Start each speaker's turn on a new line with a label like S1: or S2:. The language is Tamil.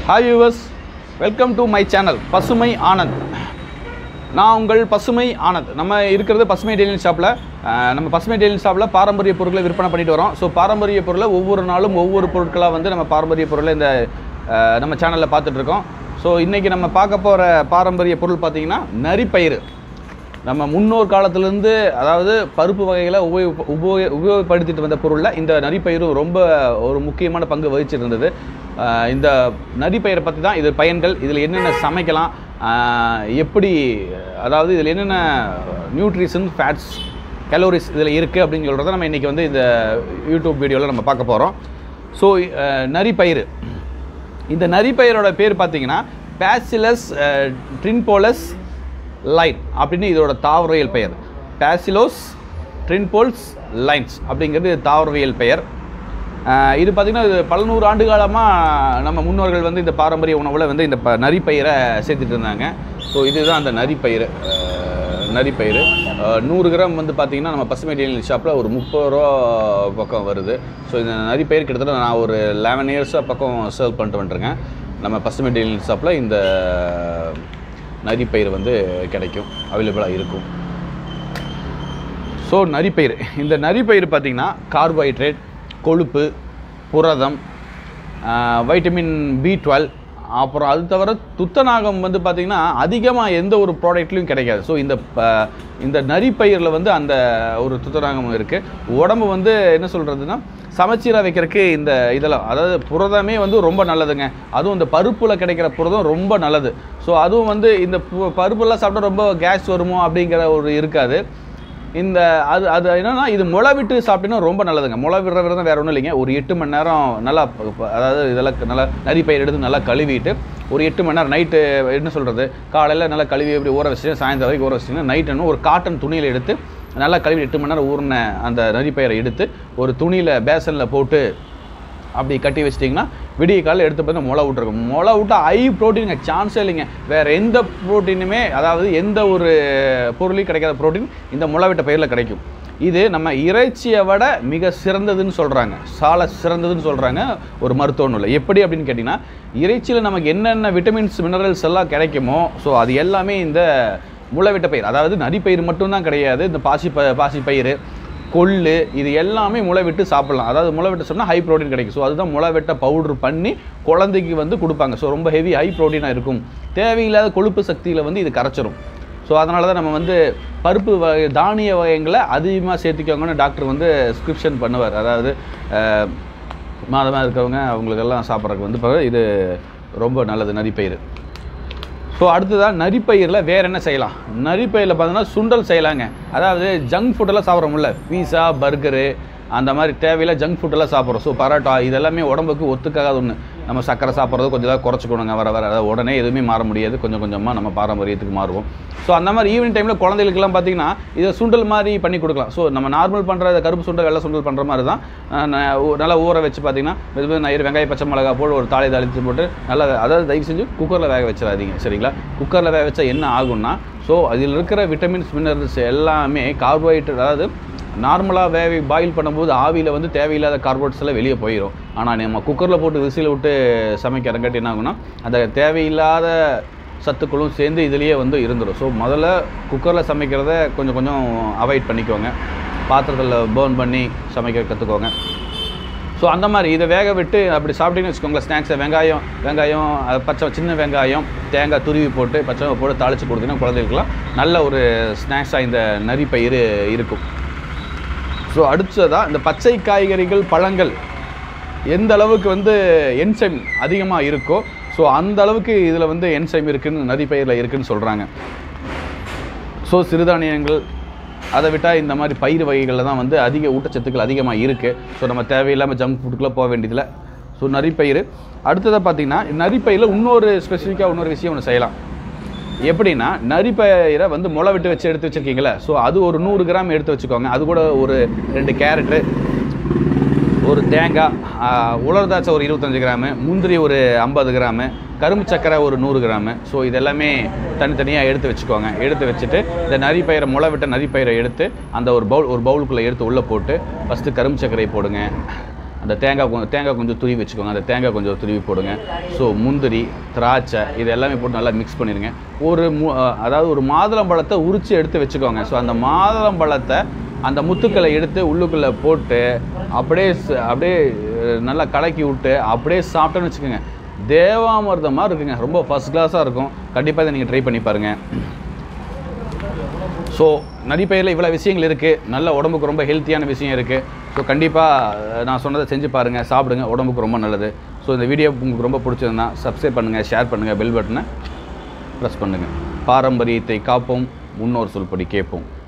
S1: hi yours welcome to my channel பசுமை ஆனந்த் நான் உங்கள் பசுமை ஆனந்த் நம்ம இருக்கிறது பசுமை டெய்லி ஷாப்பில் நம்ம பசுமை டெய்லி ஷாப்பில் பாரம்பரிய பொருட்களை விற்பனை பண்ணிட்டு வரோம் ஸோ பாரம்பரிய பொருளை ஒவ்வொரு நாளும் ஒவ்வொரு பொருட்களாக வந்து நம்ம பாரம்பரிய பொருளை இந்த அஹ், நம்ம சேனலில் பார்த்துட்ருக்கோம் ஸோ இன்றைக்கி நம்ம பார்க்க போகிற பாரம்பரிய பொருள் பார்த்திங்கன்னா நரிப்பயிறு நம்ம முன்னோர் காலத்திலேருந்து அதாவது பருப்பு வகைகளை உபயோக உபயோக உபயோகப்படுத்திட்டு வந்த பொருளில் இந்த நரிப்பயிரும் ரொம்ப ஒரு முக்கியமான பங்கு வகிச்சிட்டு இருந்தது ஆஹ் இந்த நரிப்பயிரை பற்றி தான் இது பயன்கள் இதில் என்னென்ன சமைக்கலாம் ஆஹ் எப்படி அதாவது இதில் என்னென்ன நியூட்ரிஷன் ஃபேட்ஸ் கலோரிஸ் இதில் இருக்குது அப்படின்னு சொல்கிறத நம்ம இன்றைக்கி வந்து இந்த யூடியூப் வீடியோவில் நம்ம பார்க்க போகிறோம் ஸோ நரிப்பயிறு இந்த நரிப்பயிரோட பேர் பார்த்தீங்கன்னா பேசிலஸ் ட்ரின்போலஸ் லைன் அப்படின்னு இதோட தாவரவியல் பெயர் பேசிலோஸ் ட்ரின்போல்ஸ் லைன்ஸ் அப்படிங்கிறது இது தாவரவியல் பெயர் அஹ் இது பார்த்திங்கன்னா இது பல நூறு ஆண்டு காலமாக நம்ம முன்னோர்கள் வந்து இந்த பாரம்பரிய உணவில் வந்து இந்த ப நரிப்பயிரை சேர்த்துட்டு இருந்தாங்க ஸோ இதுதான் அந்த நரிப்பயிறு அஹ் நரிப்பயிறு அஹ் நூறு கிராம் வந்து பார்த்திங்கன்னா நம்ம பசுமை டெய்லி ஷாப்பில் ஒரு முப்பது ரூபா பக்கம் வருது ஸோ இந்த நரிப்பயிர் கிட்டத்தட்ட நான் ஒரு லெவன் இயர்ஸாக பக்கம் சேல் பண்ணிட்டு வந்துட்டுருக்கேன் நம்ம பசுமை டெய்லி ஷாப்பில் இந்த நரிப்பயிர் வந்து கிடைக்கும் அவைலபிளாக இருக்கும் ஸோ நரிப்பயிர் இந்த நரிப்பயிர் பார்த்திங்கன்னா கார்போஹைட்ரேட் கொழுப்பு புரதம் வைட்டமின் பி டுவெல் அப்புறம் அது தவிர துத்தநாகம் வந்து பார்த்திங்கன்னா அதிகமாக எந்த ஒரு ப்ராடக்ட்லையும் கிடைக்காது ஸோ இந்த ப- இந்த நரிப்பயிரில் வந்து அந்த ஒரு துத்தநாகம் இருக்குது உடம்பு வந்து என்ன சொல்கிறதுனா சமச்சீராக வைக்கிறதுக்கு இந்த இதெல்லாம் அதாவது புரதமே வந்து ரொம்ப நல்லதுங்க அதுவும் இந்த பருப்பில் கிடைக்கிற புரதம் ரொம்ப நல்லது ஸோ அதுவும் வந்து இந்த பு- பருப்பெல்லாம் சாப்பிட்டா ரொம்ப கேஸ் வருமோ அப்படிங்கிற ஒரு இருக்காது இந்த அது அது என்னன்னா இது முளை விட்டு சாப்பிட்டீங்கன்னா ரொம்ப நல்லதுங்க முளை விடுற விரதம் வேற ஒன்றும் இல்லைங்க ஒரு எட்டு மணி நேரம் நல்லா ப- ப- அதாவது இதெல்லாம் க- நல்லா நரி பயிர் எடுத்து நல்லா கழுவிட்டு ஒரு எட்டு மணி நேரம் நைட்டு என்ன சொல்கிறது காலையில் நல்லா கழுவி எப்படி ஊற வச்சுட்டு சாயந்தரம் வரைக்கும் ஊற வச்சிட்டிங்கன்னா நைட் என்ன ஒரு காட்டன் துணியில் எடுத்து நல்லா கழுவி எட்டு மணி நேரம் ஊறின அந்த நரிப்பயிரை எடுத்து ஒரு துணியில் பேசனில் போட்டு அப்படி கட்டி வச்சிட்டிங்கன்னா விடிய காலையில் எடுத்து பார்த்தா முளை விட்டுருக்கும் முளை விட்டா ஹை ப்ரோட்டீனுங்க சான்ஸே இல்லைங்க வேறு எந்த ப்ரோட்டீனுமே அதாவது எந்த ஒரு பொருளையும் கிடைக்காத ப்ரோட்டீன் இந்த முளை விட்ட பயிரில் கிடைக்கும் இது நம்ம இறைச்சியை விட மிக சிறந்ததுன்னு சொல்கிறாங்க சால சிறந்ததுன்னு சொல்கிறாங்க ஒரு மருத்துவ நூலில் எப்படி அப்படின்னு கேட்டிங்கன்னா இறைச்சியில் நமக்கு என்னென்ன விட்டமின்ஸ் மினரல்ஸ் எல்லாம் கிடைக்குமோ ஸோ அது எல்லாமே இந்த முளைவிட்ட பயிர் அதாவது நரிப்பயிர் மட்டும்தான் கிடையாது இந்த பாசி ப பாசி பயிர் கொள்ளு இது எல்லாமே முளை விட்டு சாப்பிடலாம் அதாவது முளை விட்டு சொன்னால் ஹை ப்ரோட்டீன் கிடைக்கும் ஸோ அதுதான் முளை வெட்ட பவுடர் பண்ணி குழந்தைக்கு வந்து கொடுப்பாங்க ஸோ ரொம்ப ஹெவி ஹை ப்ரோட்டீனாக இருக்கும் தேவையில்லாத கொழுப்பு சக்தியில் வந்து இது கரைச்சிரும் ஸோ அதனால தான் நம்ம வந்து பருப்பு வகை தானிய வகைகளை அதிகமாக சேர்த்துக்கோங்கன்னு டாக்டர் வந்து ஸ்கிரிப்ஷன் பண்ணுவார் அதாவது அஹ், மாதமாக இருக்கவங்க அவங்களுக்கெல்லாம் சாப்பிட்றதுக்கு வந்து இப்ப இது ரொம்ப நல்லது நரிப்பயிறு ஸோ அடுத்ததாக நரிப்பயிரில் வேறு என்ன செய்யலாம் நரிப்பயிரில் பார்த்தீங்கன்னா சுண்டல் செய்யலாங்க அதாவது ஜங்க் ஃபுட்டெல்லாம் சாப்பிட்றோம்ல பீஸா பர்கரு அந்த மாதிரி தேவையில்ல ஜங்க் ஃபுட்டெல்லாம் சாப்பிட்றோம் ஸோ பரோட்டா இதெல்லாமே உடம்புக்கு ஒத்துக்காத ஒன்று நம்ம சக்கரை சாப்பிட்றது கொஞ்சம் இதாக குறைச்சிக்கணுங்க வர வர அதாவது உடனே எதுவுமே மாற முடியாது கொஞ்சம் கொஞ்சமாக நம்ம பாரம்பரியத்துக்கு மாறுவோம் ஸோ அந்த மாதிரி ஈவினிங் டைமில் குழந்தைகளுக்கெல்லாம் பார்த்தீங்கன்னா இதை சுண்டல் மாதிரி பண்ணி கொடுக்கலாம் ஸோ நம்ம நார்மல் பண்ணுற கருப்பு சுண்டல் வெள்ளை சுண்டல் பண்ணுற மாதிரி தான் அஹ், ந- ஊ- நல்லா ஊற வச்சு பார்த்தீங்கன்னா மெது மெது நயிறு வெங்காயம் பச்சை மிளகா போட்டு ஒரு தாளி தாளித்து போட்டு நல்லா அதாவது தயவு செஞ்சு குக்கரில் வேக வச்சிடாதீங்க சரிங்களா குக்கரில் வேக வச்சா என்ன ஆகும்னா ஸோ அதில் இருக்கிற விட்டமின்ஸ் மினரல்ஸ் எல்லாமே கார்போஹைட்ரேட் அதாவது நார்மலாக வேக பாயில் பண்ணும்போது ஆவியில் வந்து தேவையில்லாத கார்போஹைட்ரேட்ஸ் எல்லாம் வெளியே போயிடும் ஆனால் நம்ம குக்கரில் போட்டு விசில் விட்டு சமைக்கிறங்காட்டி என்ன ஆகும்னா அந்த தேவையில்லாத சத்துக்களும் சேர்ந்து இதுலேயே வந்து இருந்துடும் ஸோ முதல்ல குக்கரில் சமைக்கிறத கொஞ்சம் கொஞ்சம் அவாய்ட் பண்ணிக்கோங்க பாத்திரத்தில் பேர்ன் பண்ணி சமைக்க கற்றுக்கோங்க ஸோ அந்த மாதிரி இதை வேக விட்டு அப்படி சாப்பிட்டீங்கன்னு வச்சுக்கோங்களேன் ஸ்நாக்ஸை வெங்காயம் வெங்காயம் அது பச்சை சின்ன வெங்காயம் தேங்காய் துருவி போட்டு பச்சை மிளகாய் போட்டு தாளித்து கொடுத்தீங்கன்னா குழந்தைகளுக்குலாம் நல்ல ஒரு ஸ்நாக்ஸாக இந்த நரிப்பயிறு இருக்கும் ஸோ அடுத்ததாக இந்த பச்சை காய்கறிகள் பழங்கள் எந்த அளவுக்கு வந்து என்சைம் அதிகமாக இருக்கோ ஸோ அந்த அளவுக்கு இதில் வந்து என்சைம் இருக்குன்னு நரிப்பயிரில் இருக்குன்னு சொல்கிறாங்க ஸோ சிறுதானியங்கள் அதை விட்டால் இந்த மாதிரி பயிர் வகைகளில் தான் வந்து அதிக ஊட்டச்சத்துக்கள் அதிகமாக இருக்குது ஸோ நம்ம தேவையில்லாமல் ஜங்க் ஃபுட்டுக்குள்ளே போக வேண்டியதில்லை ஸோ நரிப்பயிர் அடுத்ததாக பார்த்தீங்கன்னா நரிப்பயிரில் இன்னொரு ஸ்பெசிஃபிக்காக இன்னொரு விஷயம் ஒன்று செய்யலாம் எப்படின்னா நரிப்பயிரை வந்து முளை விட்டு வச்சு எடுத்து வச்சுருக்கீங்களே ஸோ அது ஒரு நூறு கிராம் எடுத்து வச்சுக்கோங்க அது கூட ஒரு ரெண்டு கேரட்டு ஒரு தேங்காய் ஆ, உலர் திராட்சை ஒரு இருபத்தஞ்சு கிராமு முந்திரி ஒரு ஐம்பது கிராமு கரும்பு சக்கரை ஒரு நூறு கிராமு ஸோ இதெல்லாமே தனித்தனியாக எடுத்து வச்சுக்கோங்க எடுத்து வச்சுட்டு இந்த நரிப்பயிரை முளை விட்ட நரிப்பயிரை எடுத்து அந்த ஒரு பவுல் ஒரு பவுலுக்குள்ளே எடுத்து உள்ளே போட்டு ஃபஸ்ட்டு கரும்பு சர்க்கரை போடுங்க அந்த தேங்காய் கொஞ்சம் தேங்காய் கொஞ்சம் துருவி வச்சுக்கோங்க அந்த தேங்காய் கொஞ்சம் துருவி போடுங்க ஸோ முந்திரி திராட்சை இது எல்லாமே போட்டு நல்லா மிக்ஸ் பண்ணிடுங்க ஒரு மு அஹ் அதாவது ஒரு மாதுளம்பழத்தை உரித்து எடுத்து வச்சுக்கோங்க ஸோ அந்த மாதுளம்பழத்தை அந்த முத்துக்களை எடுத்து உள்ளுக்குள்ளே போட்டு அப்படியே ச- அப்படியே அஹ், நல்லா கலக்கி விட்டு அப்படியே சாப்பிட்டோன்னு வச்சுக்கோங்க தேவாமிர்தமாக இருக்குங்க ரொம்ப ஃபஸ்ட் கிளாஸாக இருக்கும் கண்டிப்பாக இதை நீங்கள் ட்ரை பண்ணி பாருங்கள் ஸோ நரிப்பயிரில் இவ்வளோ விஷயங்கள் இருக்குது நல்ல உடம்புக்கு ரொம்ப ஹெல்த்தியான விஷயம் இருக்குது ஸோ கண்டிப்பாக நான் சொன்னதை செஞ்சு பாருங்கள் சாப்பிடுங்க உடம்புக்கு ரொம்ப நல்லது ஸோ இந்த வீடியோ உங்களுக்கு ரொம்ப பிடிச்சதுன்னா சப்ஸ்கிரைப் பண்ணுங்கள் ஷேர் பண்ணுங்கள் பெல் பட்டனை ப்ரெஸ் பண்ணுங்கள் பாரம்பரியத்தை காப்போம் முன்னோர் சொல்படி கேட்போம்